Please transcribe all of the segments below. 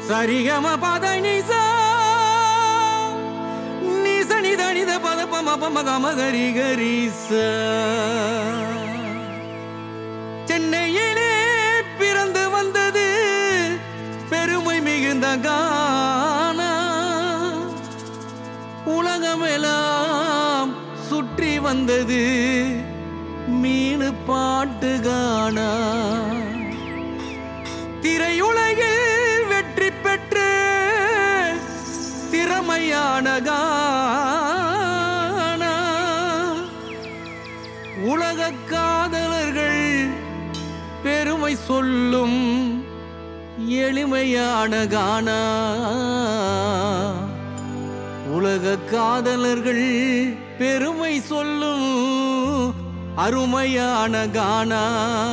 சரிகம பத நிசா நிச நித நித பத பம பம கம கரி கரிச சென்னையிலே பிறந்து வந்தது பெருமை மிகுந்த கானா உலகமெல்லாம் சுற்றி வந்தது மீனு பாட்டு காணா திரையுலகில் வெற்றி பெற்று திறமையான கானா உலக காதலர்கள் பெருமை சொல்லும் எளிமையான கானா உலக காதலர்கள் பெருமை சொல்லும் அருமையான கானா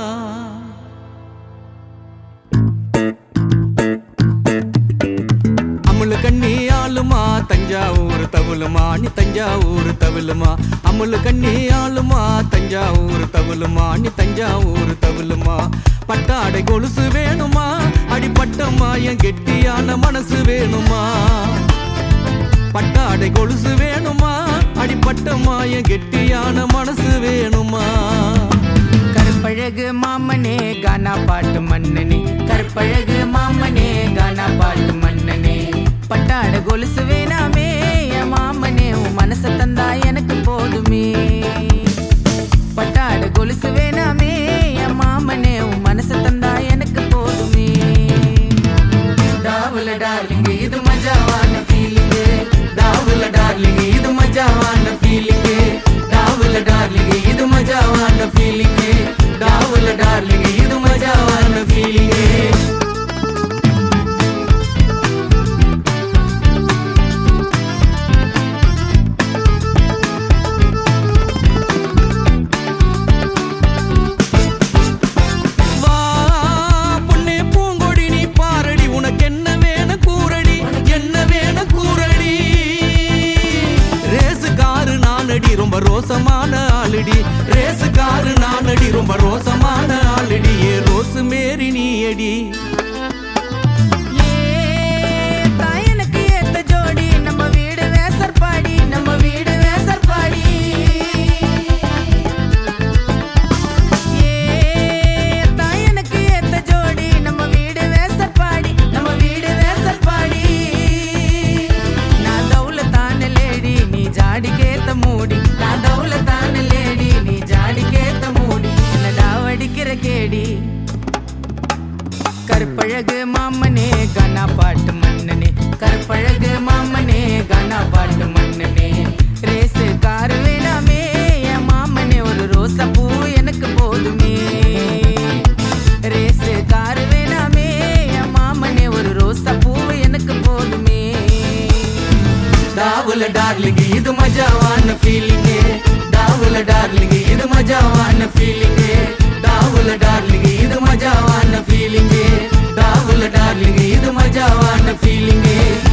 அமுலு கண்ணி ஆளுமா தஞ்சாவூர் தவுலுமா நீ தஞ்சாவூர் தவுலுமா அமுலு கண்ணி ஆளுமா தஞ்சாவூர் தவுலுமா நீ தஞ்சாவூர் தவுலுமா பட்டாடை கொலுசு வேணுமா அடிப்பட்டம்மா என் கெட்டியான மனசு வேணுமா பட்டாடை கொலுசு வேணுமா அடிப்பட்டம்மா என் கெட்டியான மனசு வேணுமா கருப்பழகு மாமனே கானா பாட்டு மன்னனே கருப்பழகு மாமனே கானா பாட்டு மன்னனே பட்டாட கொலுசு வேணாமே என் மாமனே உன் மனச தந்தா எனக்கு போதுமே பட்டாட கொலுசு வேணாமே என் மாமனே உன் மனச தந்தா எனக்கு போதுமே டாவுல டார்லிங் இது மஜாவான ஃபீலிங் டாவுல டார்லிங் இது மஜாவான ஃபீலிங் டாவுல டார்லிங் இது மஜாவான ஃபீலிங் டாவுல டார்லிங் இது மஜாவான ஃபீலிங் வா பொன்னே பூங்கொடி நீ பாரடி உனக்கு என்ன வேணும் கூறடி என்ன வேணும் கூறடி ரேசு காரு நானடி ரொம்ப ரோசமான ஆளுடி ரேசு காரு நானடி ரொம்ப ரோசமான ஆளுடி ஏ ரோசு மேரி நீ அடி எனக்கு ஏத்த ஜோடி நம்ம வீடு வேசற்பாடி நம்ம வீடு வேசற்பாடி எனக்கு ஏத்த ஜோடி நம்ம வீடு வேசற்பாடி நம்ம வீடு வேசற்பாடி நான் தௌல தான லேடி நீ ஜாடி கேத்த மூடி நான் தௌல தான லேடி நீ ஜாடி கேத்த மூடி என்னடா வடிக்கிற கேடி கருப்பழகு மாமனே கனா பாட்டு மன்னனே கருப்பழகு மாமனே கனா பாட்டு மன்னனே ரேசு காரு வேணாமே என் மாமனே ஒரு ரோசா பூ எனக்கு போதுமே ரேசு காரு வேணாமே என் மாமனே ஒரு ரோசா பூ எனக்கு போதுமே டாவுல டார்லிங் இது மஜாவான ஃபீலிங் டாவுல டார்லிங் இது மஜாவான ஃபீலிங் டாவுல டார்லிங் இது மஜாவான ஃபீலிங் டாவுல டார்லிங் இது மஜாவான ஃபீலிங்